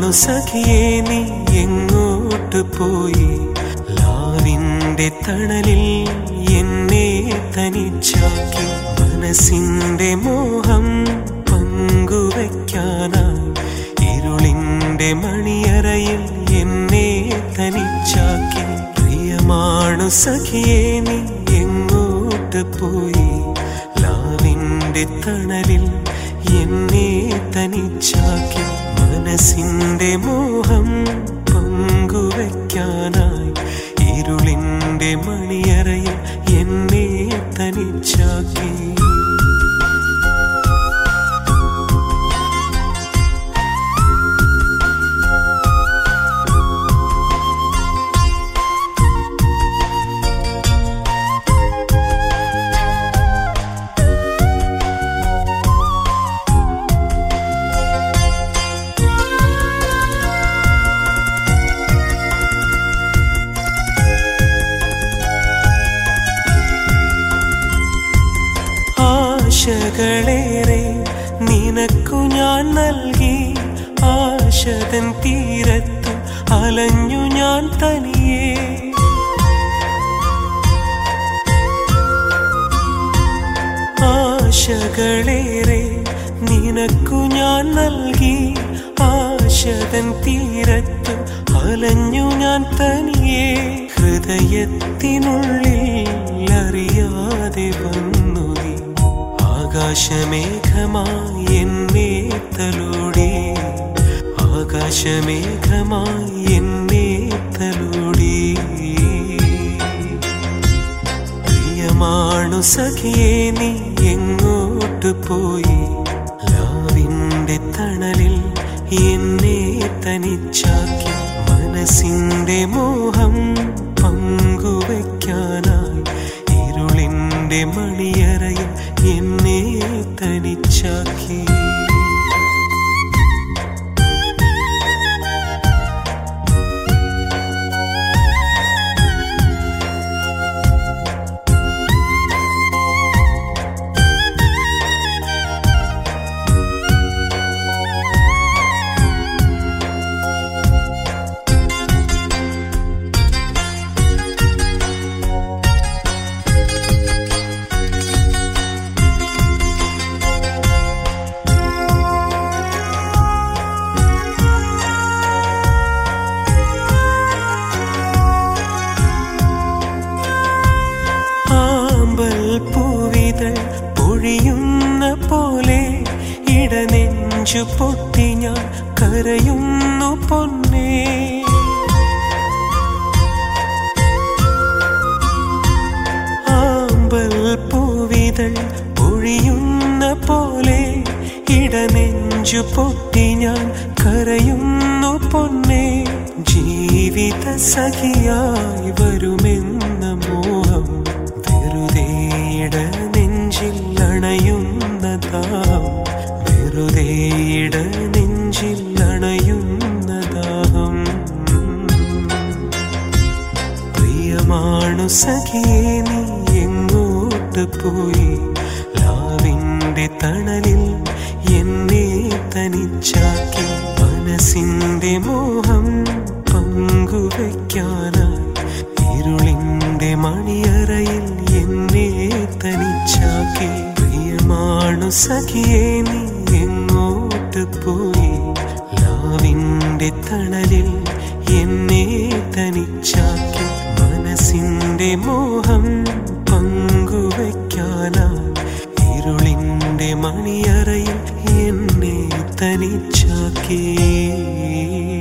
പ്രിയമാണു സഖിയേ നീ എങ്ങോട്ട് പോയി ലാവിന്റെ തണലിൽ എന്നെ തനിച്ചാക്കി മനസ്സിന്റെ മോഹം പങ്കുവയ്ക്കാനായി ഇരുളിന്റെ മണിയറയിൽ എന്നെ തനിച്ചാക്കി പ്രിയമാണു സഖിയേ നീ എങ്ങോട്ട് പോയി ലാവിന്റെ തണലിൽ എന്നെ തനിച്ചാക്കി മനസ്സിന്റെ മോഹം പങ്കുവയ്ക്കാനായി ഇരുളിന്റെ മണിയറയിൽ എന്നെ തനിച്ചാക്കി ആശകളേറെ നിനക്കു ഞാൻ നൽകി ആശതൻ തീരത്തു അലഞ്ഞു ഞാൻ തനിയേ ആശകളേറെ നിനക്കു ഞാൻ നൽകി ആശതൻ തീരത്തു അലഞ്ഞു ഞാൻ തനിയേ ഹൃദയത്തിനുള്ളിൽ അറിയാതെ വന്നു നീ ആകാശമേഘമായി എന്നെ തലോടി ആകാശമേഘമായി എന്നെ തലോടി പ്രിയമാണു സഖിയേ നീ എങ്ങോട്ട് പോയി ലാവിന്റെ തണലിൽ എന്നെ തനിച്ചാക്കി മനസ്സിന്റെ മോഹം പങ്കുവയ്ക്കാനായി ഇരുളിന്റെ മണിയറയിൽ എന്നെ തനിച്ചാക്കി ആമ്പൽ പൂവിതൾ പൊഴിയുന്ന പോലെ ഇടനെഞ്ചു പൊട്ടി ഞാൻ കരയുന്നു പൊന്നേ ആമ്പൽ പൂവിതൾ പൊഴിയുന്ന പോലെ ഇടനെഞ്ചു പൊട്ടി ഞാൻ കരയുന്നു പൊന്നേ ജീവിത സഖിയായി വരുമെന്ന മോഹം വെറുതെയിട നെഞ്ചിൽ അണയുന്നതാം വെറുതെയിട നെഞ്ചിൽ അണയുന്നതാം പ്രിയമാണു സഖിയേ നീ എങ്ങോട്ട് പോയി ലാവിന്റെ തണലിൽ എന്നെ തനിച്ചാക്കി മനസ്സിന്റെ മോഹം പങ്കുവയ്ക്കാനായി ഇരുളിന്റെ മണിയറയിൽ എന്നെ തനിച്ചാക്കി പ്രിയമാണു സഖിയേ നീ എങ്ങോട്ട് പോയി ലാവിന്റെ തണലിൽ എന്നെ തനിച്ചാക്കി മനസ്സിന്റെ മോഹം പങ്കുവയ്ക്കാനായി ഇരുളിന്റെ മണിയറയിൽ എന്നെ തനിച്ചാക്കി